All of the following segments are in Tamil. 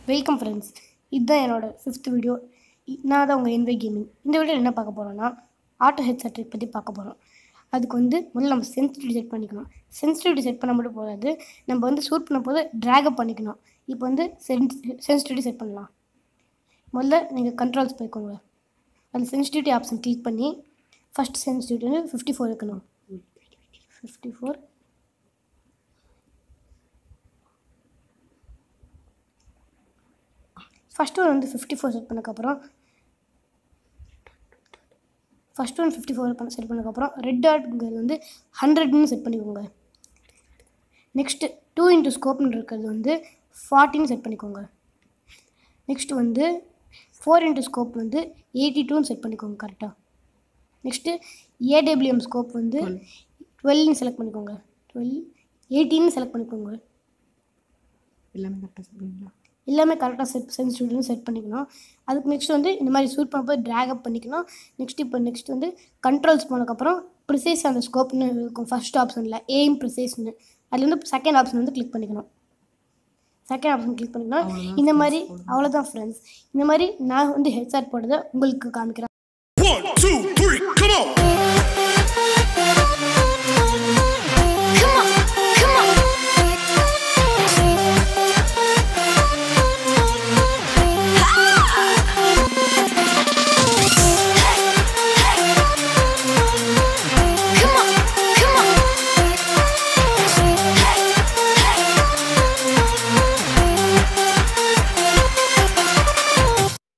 வெல்கம் ஃப்ரெண்ட்ஸ் இதுதான் என்னோட ஃபிஃப்த் வீடியோ நான் தான் உங்கள் என்வை கேமிங் இந்த வீடியோவில் என்ன பார்க்க போகிறோன்னா ஆட்டோ ஹெட்செட் பற்றி பார்க்க போகிறோம் அதுக்கு வந்து முதல்ல நம்ம சென்சிட்டிவிட்டி செட் பண்ணிக்கணும் சென்சிட்டிவிட்டி செட் பண்ண மட்டும் போகாது நம்ம வந்து ஷூட் பண்ண போது ட்ராக் அப் பண்ணிக்கணும் இப்போ வந்து சென்ஸ் சென்சிட்டிவிட்டி செட் பண்ணலாம் முதல்ல நீங்கள் கண்ட்ரோல்ஸ் போய்க்கோங்க அதில் சென்சிட்டிவிட்டி ஆப்ஷன் கிளிக் பண்ணி ஃபஸ்ட் சென்சிட்டிவிட்டி வந்து ஃபிஃப்டி ஃபோர் இருக்கணும் ஃபிஃப்டி ஃபோர் ஃபஸ்ட் ஒன் வந்து ஃபிஃப்டி ஃபோர் செட் பண்ணக்கப்புறம் ஃபஸ்ட் ஒன் ஃபிஃப்டி ஃபோர் பண்ண செட் பண்ணக்கப்புறம் ரெட் டாட்ங்கிறது வந்து ஹண்ட்ரட்னு செட் பண்ணிக்கோங்க நெக்ஸ்ட்டு டூ இன்ட்டு ஸ்கோப்னு இருக்கிறது வந்து ஃபார்ட்டின்னு செட் பண்ணிக்கோங்க நெக்ஸ்ட் வந்து ஃபோர் இன்ட்டு ஸ்கோப் வந்து எயிட்டி டூன்னு செட் பண்ணிக்கோங்க கரெக்டாக நெக்ஸ்ட்டு ஏடபிள்யூஎம் ஸ்கோப் வந்து டுவெல்னு செலக்ட் பண்ணிக்கோங்க டுவெல் எயிட்டின்னு செலக்ட் பண்ணிக்கோங்க எல்லாமே கரெக்டாக சொல்லுவீங்களா எல்லாமே கரெக்டாக செட் சென்சிட்டிவ்னு செட் பண்ணிக்கணும் அதுக்கு நெக்ஸ்ட் வந்து இந்த மாதிரி ஷூட் பண்ணும்போது ட்ராக் அப் பண்ணிக்கணும் நெக்ஸ்ட் இப்போ நெக்ஸ்ட் வந்து கண்ட்ரோல்ஸ் போனதுக்கப்புறம் ப்ரிசைஸ் அந்த ஸ்கோப்னு இருக்கும் ஃபர்ஸ்ட் ஆப்ஷனில் எய்ம் ப்ரிசைஸ்னு அதில் வந்து செகண்ட் ஆப்ஷன் வந்து கிளிக் பண்ணிக்கணும் செகண்ட் ஆப்ஷன் கிளிக் பண்ணிக்கணும் அவ்வளவுதான் இந்த friends, மாதிரி அவ்வளவுதான். அவ்வளோதான் ஃப்ரெண்ட்ஸ் இந்த மாதிரி நான் வந்து ஹெட்செட் போட்டதை உங்களுக்கு காமிக்கிறேன் One, two, three, come on! Come on, come on. Come on, come on.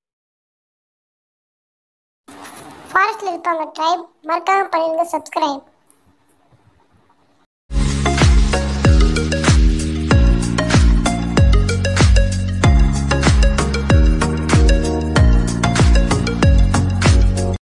ஃபாரஸ்ட்ல இருப்பாங்க ட்ரைப் மறக்காம பண்ணிடுங்க சப்ஸ்கிரைப்